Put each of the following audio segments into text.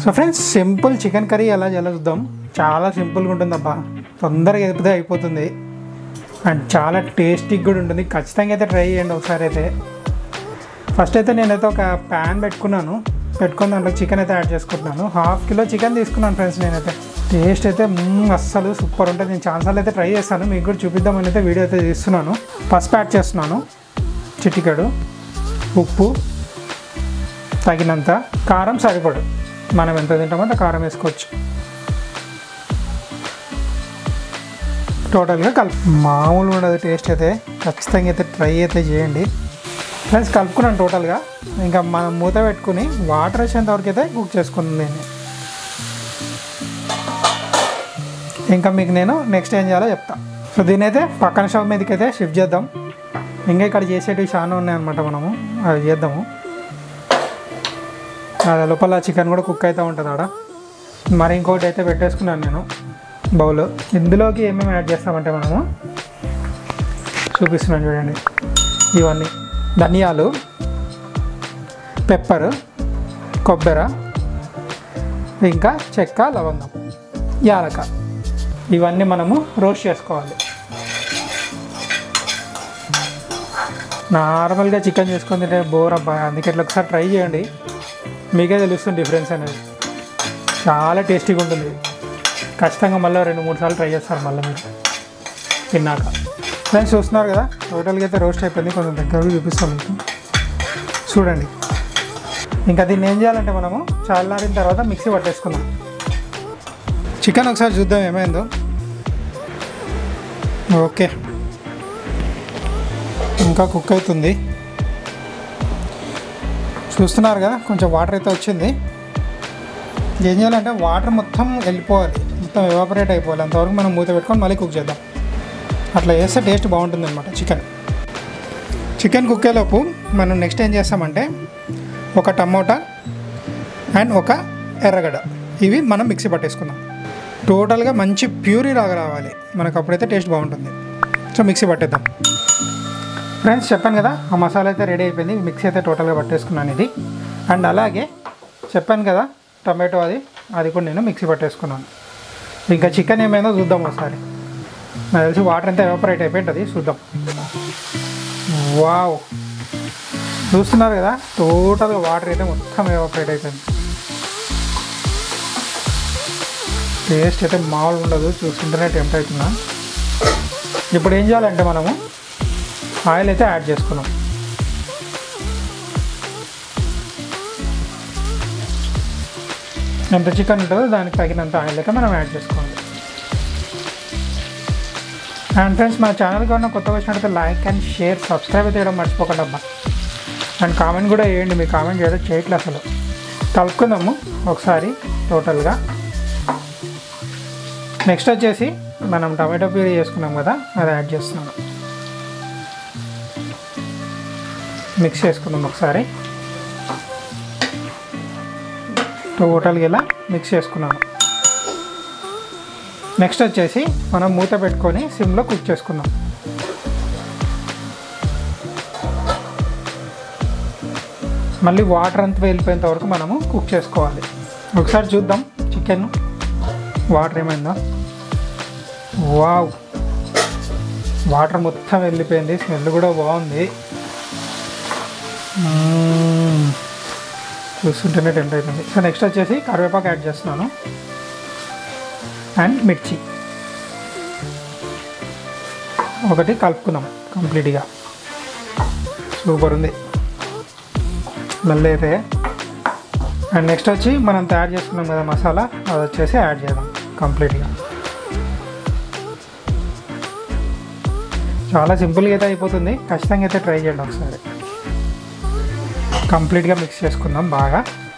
So friends simple chicken curry ఎలా చేయాలో చూద్దాం చాలా సింపుల్గా ఉంటుంది అబ్బా తొందరగా ఎదిపితే అయిపోతుంది అండ్ చాలా టేస్టీగా కూడా ఉంటుంది ఖచ్చితంగా అయితే ట్రై చేయండి ఒకసారి అయితే ఫస్ట్ అయితే నేనైతే ఒక ప్యాన్ పెట్టుకున్నాను పెట్టుకుని దాంట్లో చికెన్ అయితే యాడ్ చేసుకుంటున్నాను హాఫ్ కిలో చికెన్ తీసుకున్నాను ఫ్రెండ్స్ నేనైతే టేస్ట్ అయితే మ్మ్, అస్సలు సూపర్ ఉంటుంది నేను ఛాన్సార్లు అయితే ట్రై చేస్తాను మీకు కూడా చూపిద్దామని అయితే వీడియో అయితే తీస్తున్నాను పసుపు యాడ్ చేస్తున్నాను చిటికెడు ఉప్పు తగినంత కారం సరిపడు మనం ఎంత తింటామో అంత కారం వేసుకోవచ్చు టోటల్గా కలుపు మామూలు ఉండదు టేస్ట్ అయితే ఖచ్చితంగా అయితే ట్రై అయితే చేయండి ఫ్రెండ్స్ కలుపుకున్నాను టోటల్గా ఇంకా మనం మూత పెట్టుకుని వాటర్ వచ్చేంత వరకు అయితే కుక్ చేసుకున్నాను నేను ఇంకా మీకు నేను నెక్స్ట్ ఏం చేయాలో చెప్తా సో దీని అయితే పక్కన స్టవ్ మీదకి అయితే షిఫ్ట్ చేద్దాం ఇంకా ఇక్కడ చేసేటివి చాలా ఉన్నాయన్నమాట మనము అవి చేద్దాము అది లోపల చికెన్ కూడా కుక్ అవుతూ ఉంటుంది ఆడ మరి ఇంకోటి అయితే పెట్టేసుకున్నాను నేను బౌల్ ఇందులోకి ఏమేమి యాడ్ చేస్తామంటే మనము చూపిస్తున్నాను చూడండి ఇవన్నీ ధనియాలు పెప్పర్ కొబ్బరి ఇంకా చెక్క లవంగం యాలక ఇవన్నీ మనము రోస్ట్ చేసుకోవాలి నార్మల్గా చికెన్ చేసుకొని తింటే బోర్ అబ్బా అందుకే ఇట్లా ఒకసారి ట్రై చేయండి మీకే తెలుస్తుంది డిఫరెన్స్ అనేది చాలా టేస్టీగా ఉంటుంది ఖచ్చితంగా మళ్ళీ రెండు మూడు సార్లు ట్రై చేస్తారు మళ్ళీ మీరు తిన్నాక ఫ్రెండ్స్ చూస్తున్నారు కదా టోటల్గా అయితే రోస్ట్ అయిపోయింది కొంచెం దగ్గర చూపిస్తాను మీకు చూడండి ఇంకా దీన్ని ఏం చేయాలంటే మనము చల్లారిన తర్వాత మిక్సీ పట్టేసుకుందాం చికెన్ ఒకసారి చూద్దాం ఏమైందో ఓకే ఇంకా కుక్ అవుతుంది చూస్తున్నారు కదా కొంచెం వాటర్ అయితే వచ్చింది ఏం చేయాలంటే వాటర్ మొత్తం వెళ్ళిపోవాలి మొత్తం ఎవాపరేట్ అయిపోవాలి అంతవరకు మనం మూత పెట్టుకొని మళ్ళీ కుక్ చేద్దాం అట్లా చేస్తే టేస్ట్ బాగుంటుంది అనమాట చికెన్ చికెన్ కుక్కేలోపు మనం నెక్స్ట్ ఏం చేస్తామంటే ఒక టమోటా అండ్ ఒక ఎర్రగడ్డ ఇవి మనం మిక్సీ పట్టేసుకుందాం టోటల్గా మంచి ప్యూరీ లాగా రావాలి మనకు అప్పుడైతే టేస్ట్ బాగుంటుంది సో మిక్సీ పట్టేద్దాం ఫ్రెండ్స్ చెప్పాను కదా ఆ మసాలా అయితే రెడీ అయిపోయింది మిక్సీ అయితే టోటల్గా పట్టేసుకున్నాను ఇది అండ్ అలాగే చెప్పాను కదా టమాటో అది అది కూడా నేను మిక్సీ పట్టేసుకున్నాను ఇంకా చికెన్ ఏమైందో చూద్దాం ఒకసారి నాకు తెలిసి వాటర్ అంతా ఎవాపరేట్ అయిపోయింటుంది చూద్దాం వావ్ చూస్తున్నారు కదా టోటల్గా వాటర్ అయితే మొత్తం ఎవాపరేట్ అయిపోయింది టేస్ట్ అయితే మామూలు ఉండదు చూస్తుంటేనే టెంప్ట్ అవుతున్నా ఇప్పుడు ఏం చేయాలంటే మనము ఆయిల్ అయితే యాడ్ చేసుకున్నాం ఎంత చికెన్ ఉంటుందో దానికి తగినంత ఆయిల్ అయితే మనం యాడ్ చేసుకోవాలి అండ్ ఫ్రెండ్స్ మన ఛానల్ కన్నా కొత్తగా వచ్చినట్టయితే లైక్ అండ్ షేర్ సబ్స్క్రైబ్ అయితే చేయడం మర్చిపోకండి అబ్బా అండ్ కామెంట్ కూడా వేయండి మీ కామెంట్ చేయడం చేయట్లే అసలు కలుపుకుందాము ఒకసారి టోటల్గా నెక్స్ట్ వచ్చేసి మనం టమాటో ప్యూరీ చేసుకున్నాం కదా అది యాడ్ చేస్తున్నాను మిక్స్ చేసుకుందాం ఒకసారి టోటల్గా ఇలా మిక్స్ చేసుకున్నాను నెక్స్ట్ వచ్చేసి మనం మూత పెట్టుకొని సిమ్లో కుక్ చేసుకుందాం మళ్ళీ వాటర్ అంతా వెళ్ళిపోయేంత వరకు మనము కుక్ చేసుకోవాలి ఒకసారి చూద్దాం చికెన్ వాటర్ ఏమైందో వావ్ వాటర్ మొత్తం వెళ్ళిపోయింది స్మెల్ కూడా బాగుంది మ్మ్. చూస్తుంటేనే టెంట్ అవుతుంది సో నెక్స్ట్ వచ్చేసి కరివేపాకు యాడ్ చేస్తున్నాను అండ్ మిర్చి ఒకటి కలుపుకుందాం కంప్లీట్గా సూపర్ ఉంది మళ్ళీ అయితే అండ్ నెక్స్ట్ వచ్చి మనం తయారు చేసుకున్నాం కదా మసాలా అది వచ్చేసి యాడ్ చేద్దాం కంప్లీట్గా చాలా సింపుల్గా అయితే అయిపోతుంది ఖచ్చితంగా అయితే ట్రై చేయండి ఒకసారి కంప్లీట్గా మిక్స్ చేసుకుందాం బాగా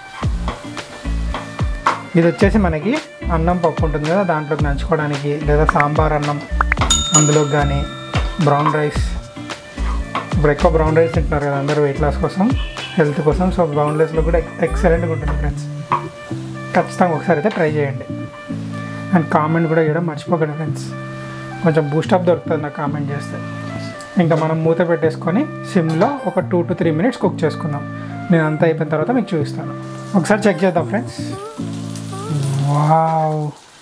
ఇది వచ్చేసి మనకి అన్నం పప్పు ఉంటుంది కదా దాంట్లోకి నంచుకోవడానికి లేదా సాంబార్ అన్నం అందులోకి కానీ బ్రౌన్ రైస్ ఇప్పుడు ఎక్కువ బ్రౌన్ రైస్ తింటున్నారు కదా అందరూ వెయిట్ లాస్ కోసం హెల్త్ కోసం సో బ్రౌన్ రైస్లో కూడా ఎక్సలెంట్గా ఉంటుంది ఫ్రెండ్స్ ఖచ్చితంగా ఒకసారి అయితే ట్రై చేయండి అండ్ కామెంట్ కూడా చేయడం మర్చిపోకండి ఫ్రెండ్స్ కొంచెం బూస్టప్ దొరుకుతుంది నాకు కామెంట్ చేస్తే ఇంకా మనం మూత పెట్టేసుకొని సిమ్లో ఒక two to three minutes cook చేసుకుందాం నేను అంతా అయిపోయిన తర్వాత మీకు చూపిస్తాను ఒకసారి చెక్ చేద్దాం ఫ్రెండ్స్ వావ్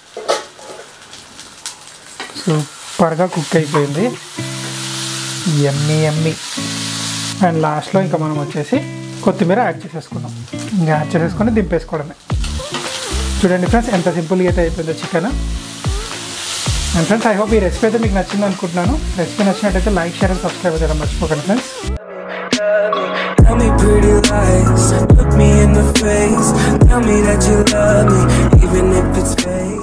సూపర్గా కుక్ అయిపోయింది ఎమ్మి ఎమ్మి అండ్ లాస్ట్లో ఇంకా మనం వచ్చేసి కొత్తిమీర యాడ్ చేసేసుకున్నాం ఇంకా యాడ్ చేసేసుకొని దింపేసుకోవడమే చూడండి ఫ్రెండ్స్ ఎంత సింపుల్గా అయితే అయిపోయిందో chicken and friends I hope ఈ రెసిపీ అయితే మీకు నచ్చింది అనుకుంటున్నాను రెసిపీ నచ్చినట్టయితే లైక్ షేర్ అండ్ సబ్స్క్రైబ్ చేయడం మర్చిపోకండి friends Tell me pretty lies, look me in the face. Tell me that you love me, even if it's fake.